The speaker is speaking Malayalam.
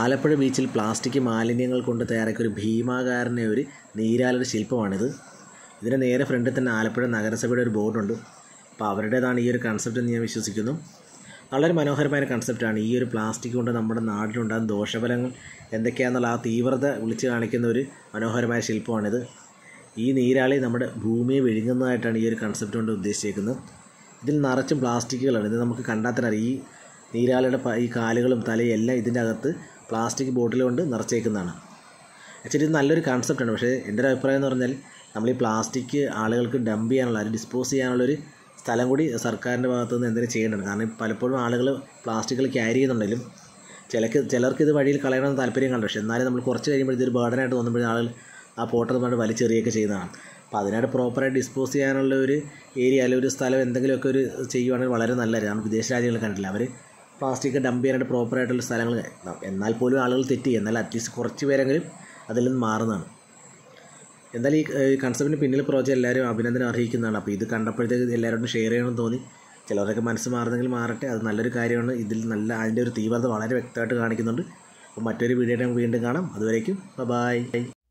ആലപ്പുഴ ബീച്ചിൽ പ്ലാസ്റ്റിക് മാലിന്യങ്ങൾ കൊണ്ട് തയ്യാറാക്കിയ ഒരു ഭീമാകാരൻ്റെ ഒരു നീരാലയുടെ ശില്പമാണിത് ഇതിൻ്റെ നേരെ ഫ്രണ്ടിൽ തന്നെ ആലപ്പുഴ നഗരസഭയുടെ ഒരു ബോർഡുണ്ട് അപ്പോൾ അവരുടേതാണ് ഈ ഒരു കൺസെപ്റ്റ് എന്ന് ഞാൻ വിശ്വസിക്കുന്നു വളരെ മനോഹരമായ കൺസെപ്റ്റാണ് ഈ ഒരു പ്ലാസ്റ്റിക് കൊണ്ട് നമ്മുടെ നാട്ടിലുണ്ടാകുന്ന ദോഷഫലങ്ങൾ എന്തൊക്കെയാണെന്നുള്ള ആ തീവ്രത വിളിച്ച് കാണിക്കുന്ന ഒരു മനോഹരമായ ശില്പമാണിത് ഈ നീരാളി നമ്മുടെ ഭൂമിയെ വിഴുങ്ങുന്നതായിട്ടാണ് ഈ ഒരു കൺസെപ്റ്റ് കൊണ്ട് ഉദ്ദേശിച്ചേക്കുന്നത് ഇതിൽ നിറച്ചും പ്ലാസ്റ്റിക്കുകളാണ് ഇത് നമുക്ക് കണ്ടാൽ തന്നെ അറിയാം ഈ നീരാളിയുടെ പ- ഈ കാലുകളും തലയും എല്ലാം ഇതിൻ്റെ അകത്ത് പ്ലാസ്റ്റിക് ബോട്ടിൽ കൊണ്ട് നിറച്ചേക്കുന്നതാണ് ആക്ച്വലി ഇത് നല്ലൊരു കൺസെപ്റ്റാണ് പക്ഷേ എൻ്റെ ഒരു അഭിപ്രായം എന്ന് പറഞ്ഞാൽ നമ്മൾ ഈ പ്ലാസ്റ്റിക് ആളുകൾക്ക് ഡംപ് ചെയ്യാനുള്ള അല്ലെങ്കിൽ ഡിസ്പോസ് ചെയ്യാനുള്ളൊരു സ്ഥലം കൂടി സർക്കാരിൻ്റെ ഭാഗത്തു നിന്ന് എന്തെങ്കിലും ചെയ്യേണ്ടതാണ് കാരണം പലപ്പോഴും ആളുകൾ പ്ലാസ്റ്റിക്കുകൾ ക്യാരി ചെയ്യുന്നുണ്ടെങ്കിലും ചിലക്ക് ചിലർക്ക് ഇത് വഴിയിൽ കളയണമെന്ന് താല്പര്യം കണ്ടു പക്ഷേ എന്നാലും നമ്മൾ കുറച്ച് കഴിയുമ്പോൾ ഇതൊരു ബേർഡനായിട്ട് തോന്നുമ്പോഴേ ആളുകൾ ആ പോട്ടത് കൊണ്ട് വലിച്ചെറിയൊക്കെ ചെയ്യുന്നതാണ് അപ്പോൾ അതിനായിട്ട് പ്രോപ്പറായിട്ട് ഡിസ്പോസ് ചെയ്യാനുള്ള ഒരു ഏരിയ അല്ലെങ്കിൽ ഒരു സ്ഥലം എന്തെങ്കിലുമൊക്കെ ഒരു ചെയ്യുവാണെങ്കിൽ വളരെ നല്ലതായിരുന്നു കാരണം വിദേശ രാജ്യങ്ങൾ കണ്ടില്ല അവർ പ്ലാസ്റ്റിക് ഡംപ് ചെയ്യാനായിട്ട് പ്രോപ്പറായിട്ടുള്ള സ്ഥലങ്ങൾ എന്നാൽ പോലും ആളുകൾ തെറ്റ് ചെയ്യും എന്നാൽ അറ്റ്ലീസ്റ്റ് കുറച്ച് പേരെങ്കിലും അതിൽ നിന്ന് മാറുന്നതാണ് എന്തായാലും ഈ കൺസെപ്റ്റിന് പിന്നിൽ പ്രോജക്റ്റ് എല്ലാവരും അഭിനന്ദനം അർഹിക്കുന്നതാണ് അപ്പോൾ ഇത് കണ്ടപ്പോഴത്തേക്ക് എല്ലാവരോടും ഷെയർ ചെയ്യണമെന്ന് തോന്നി ചിലവരൊക്കെ മനസ്സ് മാറുന്നെങ്കിൽ മാറട്ടെ അത് നല്ലൊരു കാര്യമാണ് ഇതിൽ നല്ല അതിൻ്റെ ഒരു തീവ്രത വളരെ വ്യക്തമായിട്ട് കാണിക്കുന്നുണ്ട് അപ്പോൾ മറ്റൊരു വീഡിയോ വീണ്ടും കാണാം അതുവരേക്കും ബൈ